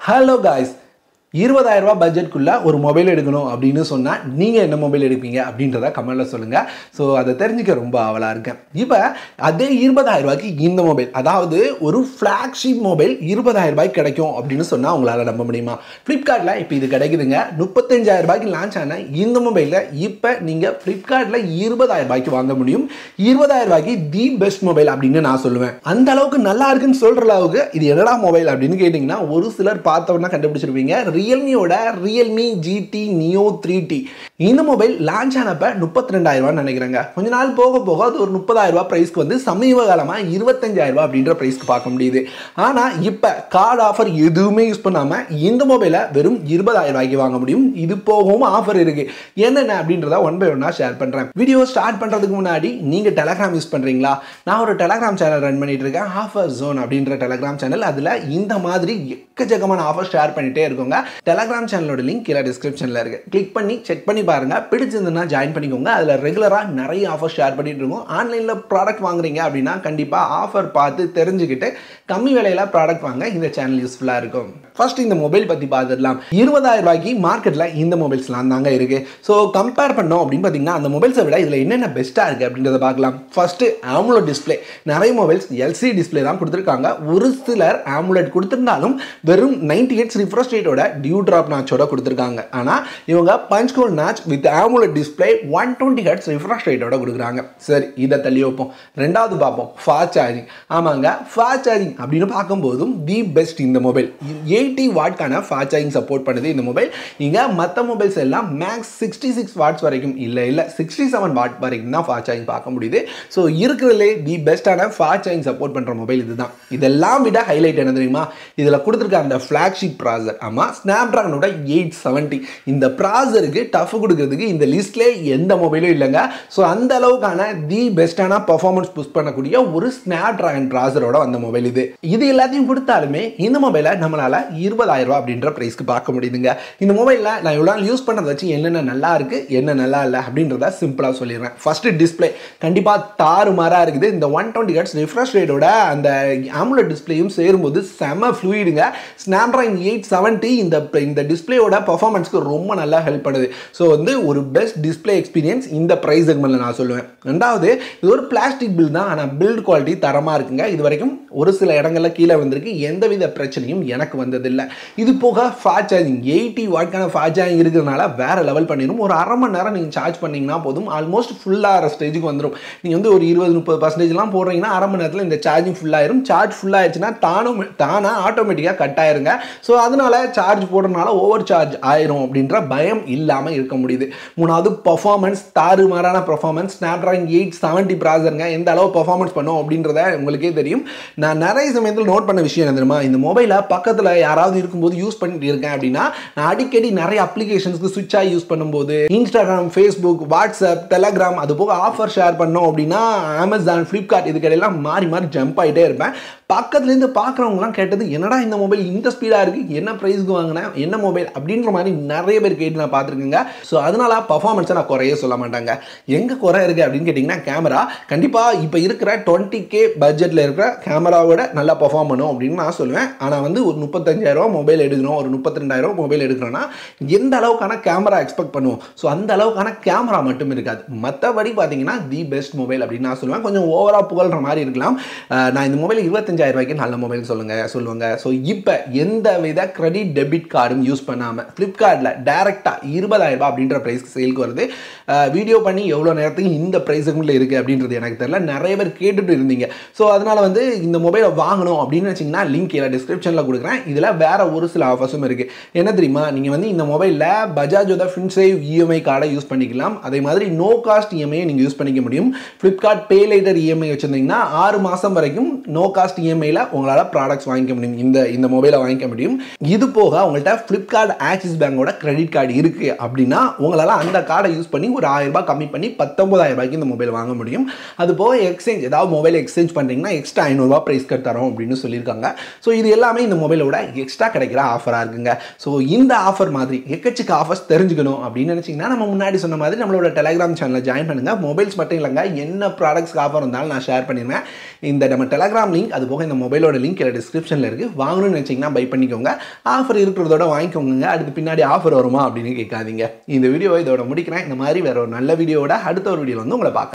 hello guys இருபதாயிரம் ரூபாய் பட்ஜெட்குள்ளே ஒரு மொபைல் எடுக்கணும் அப்படின்னு சொன்னால் நீங்கள் என்ன மொபைல் எடுப்பீங்க அப்படின்றத கமெண்ட்டில் சொல்லுங்கள் ஸோ அதை தெரிஞ்சுக்க ரொம்ப ஆவலாக இருக்கேன் இப்போ அதே இருபதாயிரம் ரூபாய்க்கு இந்த மொபைல் அதாவது ஒரு ஃப்ளாக்ஷிப் மொபைல் இருபதாயிரம் ரூபாய்க்கு கிடைக்கும் அப்படின்னு சொன்னால் உங்களால் நம்ப முடியுமா ஃப்ளிப்கார்ட்டில் இப்போ இது கிடைக்குதுங்க முப்பத்தஞ்சாயிரம் ரூபாய்க்கு லான்ச் ஆன இந்த மொபைலில் இப்போ நீங்கள் ஃப்ளிப்கார்ட்டில் இருபதாயிரம் ரூபாய்க்கு வாங்க முடியும் இருபதாயிரம் ரூபாய்க்கு தி பெஸ்ட் மொபைல் அப்படின்னு நான் சொல்லுவேன் அந்த அளவுக்கு நல்லா இருக்குன்னு சொல்கிற அளவுக்கு இது என்னடா மொபைல் அப்படின்னு கேட்டிங்கன்னா ஒரு சிலர் பார்த்தவொன்னா கண்டுபிடிச்சிருப்பீங்க ரியல்மியோட Realme GT Neo three T இந்த மொபைல் லான்ச் ஆனப்ப முப்பத்தி ரெண்டாயிரம் ரூபான்னு நினைக்கிறேங்க கொஞ்ச நாள் போக போக அது ஒரு முப்பதாயிரம் ரூபாய் ப்ரைஸ்க்கு வந்து சமீப காலமாக இருபத்தஞ்சாயிரம் ரூபாய் அப்படின்ற ப்ரைஸ்க்கு பார்க்க முடியுது ஆனால் இப்போ கார்டு ஆஃபர் எதுவுமே யூஸ் பண்ணாமல் இந்த மொபைலை வெறும் இருபதாயிரம் ரூபாய்க்கு வாங்க முடியும் இது போகவும் ஆஃபர் இருக்கு என்னென்ன அப்படின்றத ஒன் பை ஒன்னாக ஷேர் பண்ணுறேன் வீடியோ ஸ்டார்ட் பண்ணுறதுக்கு முன்னாடி நீங்கள் டெலகிராம் யூஸ் பண்ணுறீங்களா நான் ஒரு டெலகிராம் சேனல் ரன் பண்ணிட்டு இருக்கேன் ஆஃபர் ஜோன் அப்படின்ற டெலகிராம் சேனல் அதில் இந்த மாதிரி எக்கச்சக்கமான ஆஃபர் ஷேர் பண்ணிட்டே இருக்கோங்க டெலகிராம் சேனலோட லிங்க் கீழே டிஸ்கிரிப்ஷனில் இருக்கு கிளிக் பண்ணி செக் பண்ணி பாருங்க பிடிச்சிருந்ததுன்னா ஜாயின் பண்ணிக்கோங்க அதில் ரெகுலராக நிறைய ஆஃபர் ஷேர் பண்ணிட்டு இருக்கோம் ஆன்லைனில் ப்ராடக்ட் வாங்குறீங்க அப்படின்னா கண்டிப்பாக ஆஃபர் பார்த்து தெரிஞ்சுக்கிட்டு கம்மி விலையில ப்ராடக்ட் வாங்க இந்த சேனல் யூஸ்ஃபுல்லாக இருக்கும் ஃபர்ஸ்ட் இந்த மொபைல் பற்றி பார்த்துடலாம் இருபதாயிரம் ரூபாய்க்கு மார்க்கெட்டில் இந்த மொபைல்ஸ்லாம் தாங்க இருக்கு ஸோ கம்பேர் பண்ணோம் அப்படின்னு பார்த்தீங்கன்னா அந்த மொபைல்ஸை விட இதில் என்னென்ன பெஸ்ட்டாக இருக்குது அப்படின்றத பார்க்கலாம் ஃபர்ஸ்ட்டு ஆமுலட் டிஸ்பிளே நிறைய மொபைல்ஸ் எல்சி டிஸ்பிளே தான் கொடுத்துருக்காங்க ஒரு சிலர் ஆமுலட் கொடுத்துருந்தாலும் வெறும் நைன்டி எயிட்ஸ் ரிஃப்ரெஷ் ரேட்டோட டியூ ட்ராப் நாச்சோட கொடுத்துருக்காங்க ஆனால் இவங்க punch hole notch with AMOLED display one twenty hertz refresh ரேட்டோட கொடுக்குறாங்க சரி இதை தள்ளி வைப்போம் ரெண்டாவது பார்ப்போம் ஃபாஸ்ட் சார்ஜிங் ஆமாங்க ஃபாஸ்ட் சார்ஜிங் அப்படின்னு பார்க்கும்போதும் தி பெஸ்ட் இந்த மொபைல் எயிட்டி வாட்கான ஃபாஸ்ட் சார்ஜிங் சப்போர்ட் பண்ணுது இந்த மொபைல் இங்கே மற்ற மொபைல்ஸ் எல்லாம் மேக்ஸ் சிக்ஸ்டி சிக்ஸ் வாட்ஸ் வரைக்கும் இல்லை இல்லை சிக்ஸ்டி செவன் வாட் வரைக்கும் தான் ஃபாஸ்ட் சார்ஜிங் பார்க்க முடியுது ஸோ இருக்கிறதுலே தி பெஸ்ட்டான ஃபாஸ்ட் சார்ஜிங் சப்போர்ட் பண்ணுற மொபைல் இதுதான் இதெல்லாம் விட ஹைலைட் என்ன தெரியுமா இதில் கொடுத்துருக்க அந்த ஃப்ளாக்ஷிப் ப்ராசர் ஆமாம் ஸ்னாப் ட்ராகனோட எயிட் செவன்ட்டி இந்த ப்ராசருக்கு டஃப் கொடுக்கறதுக்கு இந்த லிஸ்ட்லேயே எந்த மொபைலும் இல்லைங்க ஸோ அந்த அளவுக்கான தி பெஸ்ட்டான பர்ஃபார்மன்ஸ் புஷ் பண்ணக்கூடிய ஒரு ஸ்னாப் ட்ராகன் ப்ராசரோட வந்த மொபைல் இது இது எல்லாத்தையும் கொடுத்தாலுமே இந்த மொபைலை நம்மளால் இருபதாயிரம் ரூபா அப்படின்ற ப்ரைஸ்க்கு பார்க்க முடியுதுங்க இந்த மொபைலில் நான் இவ்வளோ நாள் யூஸ் பண்ணுறத வச்சு என்னென்ன நல்லா இருக்குது என்ன நல்லா இல்லை அப்படின்றத சிம்பிளாக சொல்லிடுறேன் ஃபஸ்ட்டு டிஸ்பிளே கண்டிப்பாக தாறுமாறாக இருக்குது இந்த ஒன் டுவெண்ட்டி ஹெட்ஸ் ரிஃப்ரெஷ் ரேட்டோட அந்த ஆமுலட் டிஸ்பிளேயும் சேரும்போது செம ஃப்ளூயிடுங்க ஸ்னாப்ட்ராகன் எயிட் செவன்ட்டி இந்த இந்த டிஸ்பிளேயோட பர்ஃபார்மன்ஸ்க்கு ரொம்ப நல்லா ஹெல்ப் பண்ணுது ஸோ வந்து ஒரு பெஸ்ட் டிஸ்பிளே எக்ஸ்பீரியன்ஸ் இந்த ப்ரைஸ் செக்மெண்ட்டில் நான் சொல்லுவேன் ரெண்டாவது இது ஒரு பிளாஸ்டிக் பில் தான் ஆனால் பில்ட் குவாலிட்டி தரமாக இருக்குங்க இது வரைக்கும் ஒரு சில இடங்களில் கீழே வந்திருக்கு எந்தவித பிரச்சனையும் எனக்கு வந்ததில்லை இது போக ஃபாஸ்ட் சார்ஜிங் எயிட்டி வாட்கான ஃபாஸ்ட் சார்ஜிங் இருக்கிறதுனால வேற லெவல் பண்ணிடும் ஒரு அரை மணி நேரம் நீங்கள் சார்ஜ் பண்ணீங்கன்னா போதும் ஆல்மோஸ்ட் ஃபுல்லாகிற ஸ்டேஜுக்கு வந்துடும் நீங்கள் வந்து ஒரு இருபது முப்பது பர்சன்டேஜ்லாம் போடுறீங்கன்னா அரை மணி நேரத்தில் இந்த சார்ஜிங் ஃபுல்லாயிரும் சார்ஜ் ஃபுல்லாகிடுச்சுன்னா தானும் தானாக ஆட்டோமேட்டிக்காக கட் ஆயிருங்க ஸோ அதனால சார்ஜ் போடுறதுனால ஓவர் சார்ஜ் ஆயிரும் அப்படின்ற பயம் இல்லாமல் இருக்க முடியுது மூணாவது பர்ஃபார்மன்ஸ் தாறுமாறான பர்ஃபார்மன்ஸ் ஸ்னாப்ட்ராகன் எயிட் செவன்ட்டி ப்ராசருங்க எந்த அளவு பர்ஃபார்மன்ஸ் பண்ணும் அப்படின்றத உங்களுக்கே தெரியும் நான் நிறைய சமயத்தில் நோட் பண்ண விஷயம் என்ன தெரியுமா இந்த மொபைலை பக்கத்தில் யாராவது இருக்கும்போது யூஸ் பண்ணிட்டு இருக்கேன் அப்படின்னா நான் அடிக்கடி நிறைய அப்ளிகேஷன்ஸ்க்கு சுவிட்ச் ஆகி யூஸ் பண்ணும்போது இன்ஸ்டாகிராம் ஃபேஸ்புக் வாட்ஸ்அப் டெலகிராம் அது போக ஆஃபர் ஷேர் பண்ணோம் அப்படின்னா அமேசான் ஃப்ளிப்கார்ட் இதுக்கடையெல்லாம் மாறி மாறி ஜம்ப் ஆகிட்டே இருப்பேன் பக்கத்துலேருந்து பார்க்குறவங்களாம் கேட்டது என்னடா இந்த மொபைல் இந்த ஸ்பீடாக இருக்குது என்ன ப்ரைஸ்க்கு வாங்கினேன் என்ன மொபைல் அப்படின்ற மாதிரி நிறைய பேர் கேட்டு நான் பார்த்துருக்கேங்க ஸோ அதனால பர்ஃபார்மன்ஸை நான் குறைய சொல்ல மாட்டாங்க எங்கே குறை இருக்குது அப்படின்னு கேட்டிங்கன்னா கேமரா கண்டிப்பாக இப்போ இருக்கிற டுவெண்ட்டி கே பட்ஜெட்டில் இருக்கிற கேமராவோட நல்லா பர்ஃபார்ம் பண்ணும் அப்படின்னு நான் சொல்லுவேன் ஆனால் வந்து ஒரு முப்பத்தஞ்சாயிரம் மொபைல் எடுக்கணும் ஒரு முப்பத்தி ரெண்டாயிரம் மொபைல் எடுக்கிறோன்னா எந்த அளவுக்கான கேமரா எக்ஸ்பெக்ட் பண்ணுவோம் ஸோ அந்த அளவுக்கான கேமரா மட்டும் இருக்காது மற்றபடி பார்த்தீங்கன்னா தி பெஸ்ட் மொபைல் அப்படின்னு நான் சொல்லுவேன் கொஞ்சம் ஓவராக புகழ்கிற மாதிரி இருக்கலாம் நான் இந்த மொபைல் இருபத்தஞ்சு பதினஞ்சாயிரம் ரூபாய்க்கு நல்ல மொபைல் சொல்லுங்க சொல்லுவாங்க ஸோ இப்போ எந்த வித கிரெடிட் டெபிட் கார்டும் யூஸ் பண்ணாமல் ஃப்ளிப்கார்ட்டில் டேரெக்டாக இருபதாயிரம் ரூபாய் அப்படின்ற ப்ரைஸ்க்கு சேலுக்கு வருது வீடியோ பண்ணி எவ்வளோ நேரத்துக்கு இந்த ப்ரைஸுக்குள்ளே இருக்குது அப்படின்றது எனக்கு தெரியல நிறைய பேர் கேட்டுட்டு இருந்தீங்க ஸோ அதனால் வந்து இந்த மொபைலை வாங்கணும் அப்படின்னு வச்சிங்கன்னா லிங்க் கீழே டிஸ்கிரிப்ஷனில் கொடுக்குறேன் இதில் வேற ஒரு சில ஆஃபர்ஸும் இருக்குது என்ன தெரியுமா நீங்கள் வந்து இந்த மொபைலில் பஜாஜோட ஃபின்சேவ் இஎம்ஐ கார்டை யூஸ் பண்ணிக்கலாம் அதே மாதிரி நோ காஸ்ட் இஎம்ஐ நீங்கள் யூஸ் பண்ணிக்க முடியும் ஃப்ளிப்கார்ட் பே லைட்டர் இஎம்ஐ வச்சுருந்தீங்கன்னா ஆறு மாதம் வரைக்கும் நோ காஸ்ட் இஎம்ஐயில் உங்களால் ப்ராடக்ட்ஸ் வாங்கிக்க முடியும் இந்த இந்த மொபைலை வாங்கிக்க முடியும் இது போக உங்கள்கிட்ட ஃப்ளிப்கார்ட் ஆக்சிஸ் பேங்கோட கிரெடிட் கார்டு இருக்குது அப்படின்னா உங்களால் அந்த கார்டை யூஸ் பண்ணி ஒரு ஆயிரம் ரூபாய் கம்மி பண்ணி பத்தொன்பதாயிரம் ரூபாய்க்கு இந்த மொபைல் வாங்க முடியும் அது போக எக்ஸ்சேஞ்ச் ஏதாவது மொபைல் எக்ஸ்சேஞ்ச் பண்ணுறீங்கன்னா எக்ஸ்ட்ரா ஐநூறுரூவா ப்ரைஸ் கட் தரோம் அப்படின்னு சொல்லியிருக்காங்க ஸோ இது எல்லாமே இந்த மொபைலோட எக்ஸ்ட்ரா கிடைக்கிற ஆஃபராக இருக்குங்க ஸோ இந்த ஆஃபர் மாதிரி எக்கச்சக்க ஆஃபர்ஸ் தெரிஞ்சுக்கணும் அப்படின்னு நினச்சிங்கன்னா நம்ம முன்னாடி சொன்ன மாதிரி நம்மளோட டெலிகிராம் சேனலில் ஜாயின் பண்ணுங்கள் மொபைல்ஸ் மட்டும் இல்லைங்க என்ன ப்ராடக்ட்ஸ்க்கு ஆஃபர் இருந்தாலும் நான் ஷேர் பண்ணிடுவேன் இந்த நம்ம டெலிகிராம் லிங்க் அது போக போக இந்த மொபைலோட லிங்க் இல்லை டிஸ்கிரிப்ஷனில் இருக்குது வாங்கணும்னு நினச்சிங்கன்னா பை பண்ணிக்கோங்க ஆஃபர் இருக்கிறதோட வாங்கிக்கோங்க அடுத்து பின்னாடி ஆஃபர் வருமா அப்படின்னு கேட்காதீங்க இந்த வீடியோவை இதோட முடிக்கிறேன் இந்த மாதிரி வேற ஒரு நல்ல வீடியோவோட அடுத்த ஒரு வீடியோ வந்து உங்களை பார்க்குறேன்